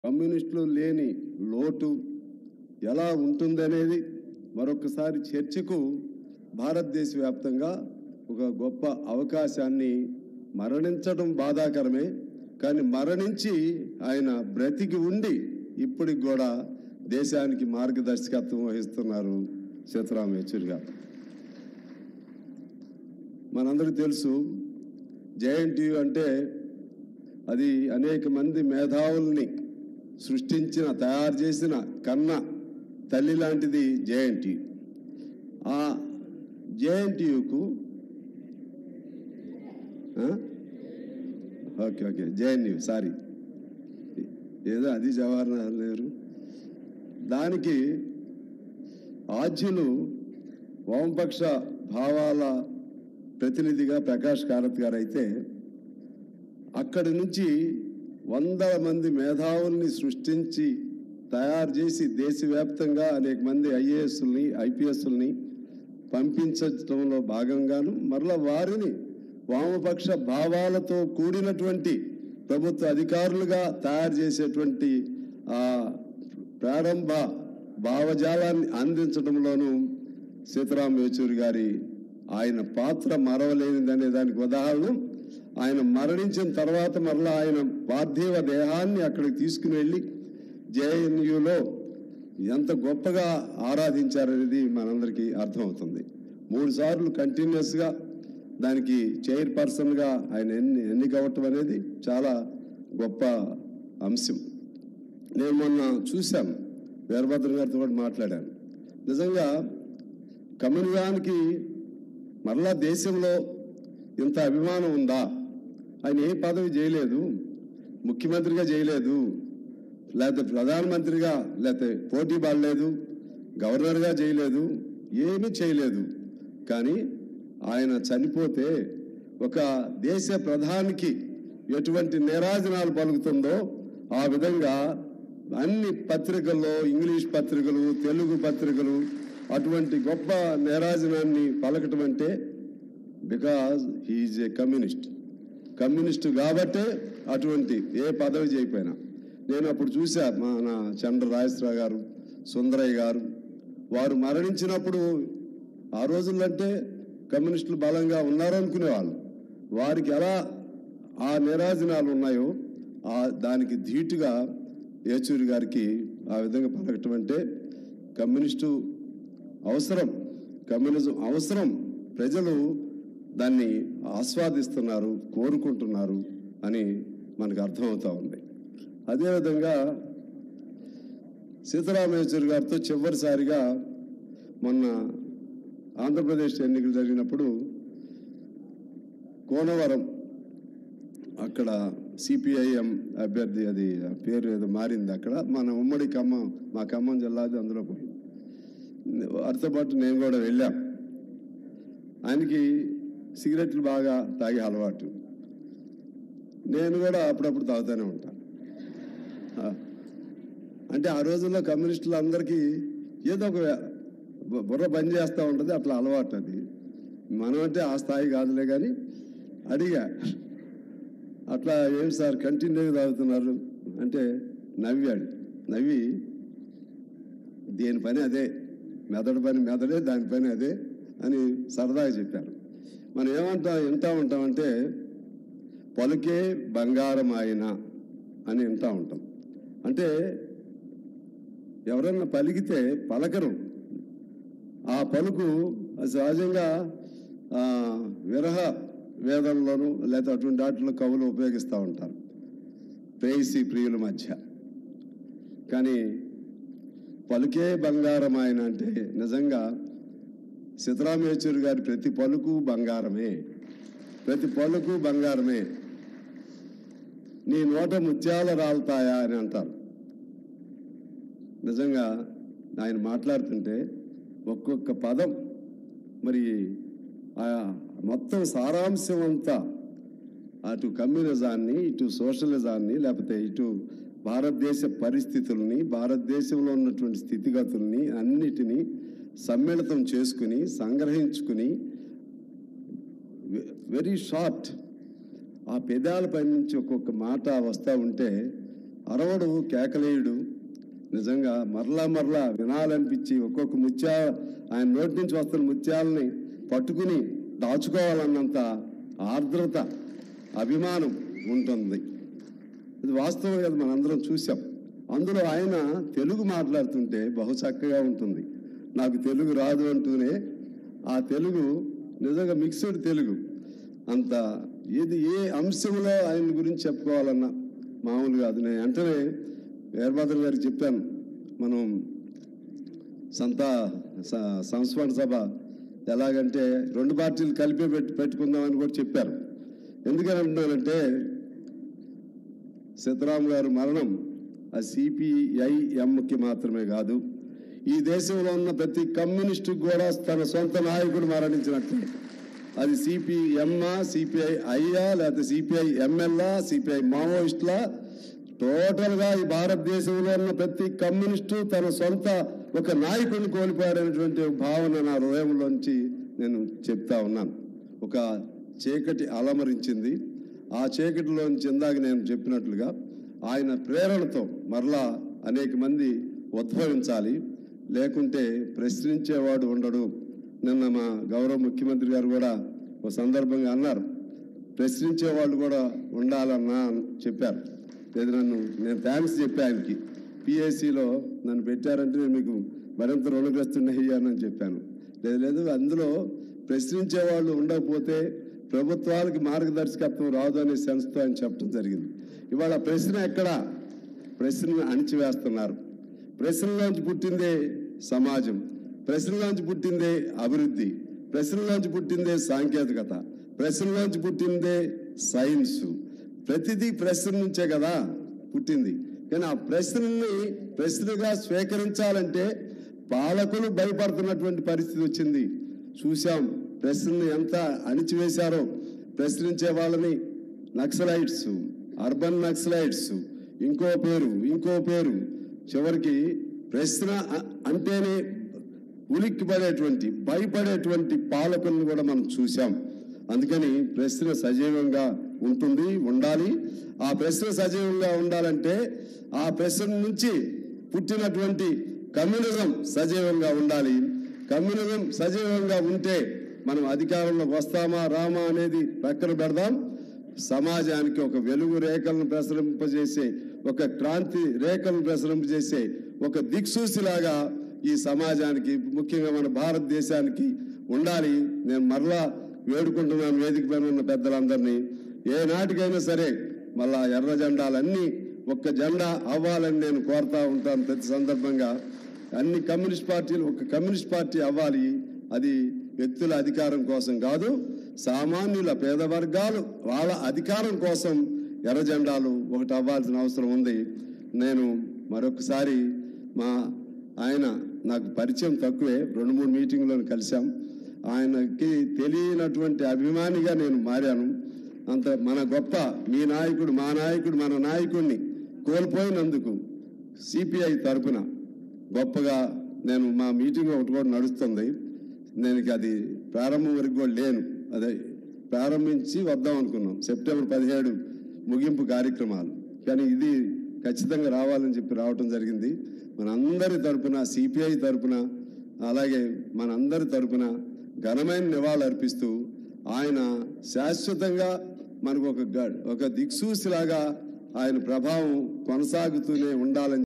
కమ్యూనిస్టులు లేని లోటు ఎలా ఉంటుందనేది మరొకసారి చర్చకు భారతదేశ వ్యాప్తంగా ఒక గొప్ప అవకాశాన్ని మరణించడం బాధాకరమే కానీ మరణించి ఆయన బ్రతికి ఉండి ఇప్పటికి కూడా దేశానికి మార్గదర్శకత్వం వహిస్తున్నారు సీతారాం యేచూరి గారు మనందరికీ తెలుసు జేఎన్టీయు అంటే అది అనేక మంది మేధావుల్ని సృష్టించిన తయారు చేసిన కన్న తల్లి లాంటిది జేఎన్టీ ఆ జేఎన్టీయుకు ఓకే ఓకే జేఎన్యు సారీ ఏదో అది జవహర్లాల్ నెహ్రూ దానికి ఆద్యులు వామపక్ష భావాల ప్రతినిధిగా ప్రకాష్ కారత్ గారు అయితే అక్కడి నుంచి వందల మంది మేధావుల్ని సృష్టించి తయారు చేసి దేశవ్యాప్తంగా అనేక మంది ఐఏఎస్ని ఐపీఎస్ని పంపించడంలో భాగంగాను మరలా వారిని వామపక్ష భావాలతో కూడినటువంటి ప్రభుత్వ అధికారులుగా తయారు చేసేటువంటి ఆ ప్రారంభ భావజాలాన్ని అందించడంలోనూ సీతారాం యేచూరి గారి ఆయన పాత్ర మరవలేనిదనే దానికి ఉదాహరణ ఆయన మరణించిన తర్వాత మరలా ఆయన పార్థివ దేహాన్ని అక్కడికి తీసుకుని వెళ్ళి జేఎన్యులో ఎంత గొప్పగా ఆరాధించారనేది మనందరికీ అర్థమవుతుంది మూడు సార్లు కంటిన్యూస్గా దానికి చైర్ పర్సన్గా ఆయన ఎన్ని ఎన్నిక అవ్వటం అనేది చాలా గొప్ప అంశం నేను మొన్న చూశాను వీరభద్ర గారితో కూడా మాట్లాడాను నిజంగా కమ్యూనిజానికి మరలా దేశంలో ఇంత అభిమానం ఉందా ఆయన ఏ పదవి చేయలేదు ముఖ్యమంత్రిగా చేయలేదు లేకపోతే ప్రధానమంత్రిగా లేకపోతే పోటీ పడలేదు గవర్నర్గా చేయలేదు ఏమీ చేయలేదు కానీ ఆయన చనిపోతే ఒక దేశ ప్రధానికి ఎటువంటి నిరాజనాలు పలుకుతుందో ఆ విధంగా అన్ని పత్రికల్లో ఇంగ్లీష్ పత్రికలు తెలుగు పత్రికలు అటువంటి గొప్ప నిరాజనాన్ని పలకటం అంటే because he is a communist communist కాబట్టే అటువంటి ఏ పదవి చేయకపోయినా నేను అప్పుడు చూసా మన చంద్ర రాజేశ్వరరావు గారు సుందరయ్య గారు వారు మరణించినప్పుడు ఆ రోజులంటే కమ్యూనిస్టులు బలంగా ఉన్నారు అనుకునేవాళ్ళు వారికి ఎలా ఆ నిరాజనాలు ఉన్నాయో ఆ దానికి ధీటుగా ఏచూరి గారికి ఆ విధంగా పలకటం అంటే కమ్యూనిస్టు అవసరం కమ్యూనిజం అవసరం ప్రజలు దాన్ని ఆస్వాదిస్తున్నారు కోరుకుంటున్నారు అని మనకు అర్థమవుతా ఉంది అదేవిధంగా సీతారామేశ్వరి గారితో చివరిసారిగా మొన్న ఆంధ్రప్రదేశ్ ఎన్నికలు జరిగినప్పుడు కోనవరం అక్కడ సిపిఐఎం అభ్యర్థి అది ఆ పేరు ఏదో మారింది అక్కడ మన ఉమ్మడి ఖమ్మం మా ఖమ్మం జిల్లాది అందులో పోయింది వారితో పాటు నేను కూడా వెళ్ళాం ఆయనకి సిగరెట్లు బాగా తాగే అలవాటు నేను కూడా అప్పుడప్పుడు తాగుతూనే ఉంటాను ఆ, అంటే ఆ రోజుల్లో కమ్యూనిస్టులు అందరికీ ఏదో ఒక బు- బుర్ర బంద్ చేస్తూ ఉంటుంది అట్లా అలవాటు అది మనం అంటే ఆ స్థాయి కాదులే కానీ అడిగా అట్లా ఏం సార్ కంటిన్యూగా తాగుతున్నారు అంటే నవ్వాడు నవ్వి దేని పని అదే మెదడు పని మెదడే దాని పని అదే అని సరదాగా చెప్పారు మనం ఏమంటాం వింటా ఉంటామంటే పలుకే బంగారం ఆయన అని వింటా ఉంటాం అంటే ఎవరన్నా పలికితే పలకరు ఆ పలుకు సహజంగా ఆ, విరహ వేదంలోను లేదా అటువంటి వాటిలో కవులు ఉపయోగిస్తూ ఉంటారు ప్రేయసి ప్రియుల మధ్య కానీ పలుకే బంగారం ఆయన అంటే నిజంగా సీతారాం యేచూరి గారి ప్రతి పలుకు బంగారమే ప్రతి పలుకు బంగారమే నీ నోట ముత్యాల రాలుతాయా అని అంటారు నిజంగా ఆయన మాట్లాడుతుంటే ఒక్కొక్క పదం మరి ఆ మొత్తం సారాంశం అంతా అటు కమ్యూనిజాన్ని ఇటు సోషలిజాన్ని లేకపోతే ఇటు భారతదేశ పరిస్థితుల్ని భారతదేశంలో ఉన్నటువంటి స్థితిగతుల్ని అన్నిటినీ సమ్మిళితం చేసుకుని సంగ్రహించుకుని వెరీ షార్ట్ ఆ పెదాలపై నుంచి ఒక్కొక్క మాట వస్తూ ఉంటే అరవడు కేకలేయుడు నిజంగా మరలా మరలా వినాలనిపించి ఒక్కొక్క ముత్యా ఆయన నోటి నుంచి వస్తున్న ముత్యాలని పట్టుకుని దాచుకోవాలన్నంత ఆర్ద్రత అభిమానం ఉంటుంది ఇది వాస్తవం కదా మనందరం చూసాం అందులో ఆయన తెలుగు మాట్లాడుతుంటే బహు చక్కగా ఉంటుంది నాకు తెలుగు రాదు అంటూనే ఆ తెలుగు నిజంగా మిక్స్డ్ తెలుగు అంత ఏది ఏ అంశంలో ఆయన గురించి చెప్పుకోవాలన్నా మామూలు కాదు నేను వెంటనే వీరభద్ర గారికి చెప్పాను మనం సంత స- సంస్మరణ సభ ఎలాగంటే రెండు పార్టీలు కలిపి పెట్టి పెట్టుకుందామని కూడా చెప్పారు ఎందుకని అంటున్నానంటే సీతారాం గారు మరణం ఆ సిపిఐఎంకి మాత్రమే కాదు ఈ దేశంలో ఉన్న ప్రతి కమ్యూనిస్టు కూడా తన సొంత నాయకుడు మరణించినట్టు అది సిపిఎంఆ సిపిఐ ఐయా లేకపోతే సిపిఐ ఎంఎల్ఆ సిపిఐ మావోయిస్టులా టోటల్గా ఈ భారతదేశంలో ఉన్న ప్రతి కమ్యూనిస్టు తన సొంత ఒక నాయకుడిని కోల్పోయారనేటువంటి భావన నా హృదయంలోంచి నేను చెప్తా ఉన్నాను ఒక చీకటి అలమరించింది ఆ చీకటిలోంచి ఇందాక నేను చెప్పినట్లుగా ఆయన ప్రేరణతో మరలా అనేక మంది ఉద్భవించాలి లేకుంటే ప్రశ్నించేవాడు ఉండడు నిన్న మా గౌరవ ముఖ్యమంత్రి గారు కూడా ఒక సందర్భంగా అన్నారు ప్రశ్నించే వాళ్ళు కూడా ఉండాలన్నా అని చెప్పారు లేదు నన్ను నేను థ్యాంక్స్ చెప్పా ఆయనకి పిఎస్సిలో నన్ను పెట్టారంటే నేను మీకు మరింత రుణగ్రస్తుని అయ్యానని చెప్పాను లేదు లేదు అందులో ప్రశ్నించే వాళ్ళు ఉండకపోతే ప్రభుత్వాలకి మార్గదర్శకత్వం రాదు అనే సెన్స్తో ఆయన చెప్పడం జరిగింది ఇవాళ ప్రశ్న ఎక్కడ ప్రశ్నను అణిచివేస్తున్నారు ప్రశ్నలోంచి పుట్టిందే సమాజం ప్రశ్నలోంచి పుట్టిందే అభివృద్ధి ప్రశ్నలోంచి పుట్టిందే సాంకేతికత ప్రశ్నలోంచి పుట్టిందే సైన్స్ ప్రతిదీ ప్రశ్న నుంచే కదా పుట్టింది కానీ ఆ ప్రశ్నని ప్రశ్నగా స్వీకరించాలంటే పాలకులు భయపడుతున్నటువంటి పరిస్థితి వచ్చింది చూశాం ప్రశ్నని ఎంత అణిచివేశారో ప్రశ్నించే వాళ్ళని నక్సలైట్స్ అర్బన్ నక్సలైట్స్ ఇంకో పేరు ఇంకో పేరు చివరికి ప్రశ్న అ- అంటేనే ఉలిక్కి పడేటువంటి భయపడేటువంటి పాలకులను కూడా మనం చూశాం అందుకని ప్రశ్న సజీవంగా ఉంటుంది ఉండాలి ఆ ప్రశ్న సజీవంగా ఉండాలంటే ఆ ప్రశ్న నుంచి పుట్టినటువంటి కమ్యూనిజం సజీవంగా ఉండాలి కమ్యూనిజం సజీవంగా ఉంటే మనం అధికారంలోకి వస్తామా రామా అనేది పక్కన పెడదాం సమాజానికి ఒక వెలుగు రేఖలను ప్రసరింపజేసే ఒక క్రాంతి రేఖలను ప్రసరింపజేసే ఒక దిక్సూసిలాగా ఈ సమాజానికి ముఖ్యంగా మన భారతదేశానికి ఉండాలి నేను మరలా వేడుకుంటున్నాను వేదిక పైన ఉన్న పెద్దలందరినీ ఏ నాటికైనా సరే మళ్ళా ఎర్ర జెండాలన్నీ ఒక్క జెండా అవ్వాలని నేను కోరుతా ఉంటాను ప్రతి సందర్భంగా అన్ని కమ్యూనిస్ట్ పార్టీలు ఒక కమ్యూనిస్ట్ పార్టీ అవ్వాలి అది వ్యక్తుల అధికారం కోసం కాదు సామాన్యుల పేద వర్గాలు వాళ్ళ అధికారం కోసం ఎర్ర జెండాలు ఒకటి అవ్వాల్సిన అవసరం ఉంది నేను మరొకసారి మా ఆయన నాకు పరిచయం తక్కువే రెండు మూడు మీటింగ్లను కలిశాం ఆయనకి తెలియనటువంటి అభిమానిగా నేను మారాను అంత మన గొప్ప మీ నాయకుడు మా నాయకుడు మన నాయకుడిని కోల్పోయినందుకు సిపిఐ తరపున గొప్పగా నేను మా మీటింగ్ ఒకటి కూడా నడుస్తుంది నేను ఇక అది ప్రారంభం వరకు కూడా లేను అదే ప్రారంభించి వద్దాం అనుకున్నాం సెప్టెంబర్ పదిహేడు ముగింపు కార్యక్రమాలు కానీ ఇది ఖచ్చితంగా రావాలని చెప్పి రావటం జరిగింది మనందరి తరపున సిపిఐ తరపున అలాగే మనందరి తరపున ఘనమైన నివాళులు అర్పిస్తూ ఆయన శాశ్వతంగా మనకు ఒక గ- ఒక దిక్సూసిలాగా ఆయన ప్రభావం కొనసాగుతూనే ఉండాలని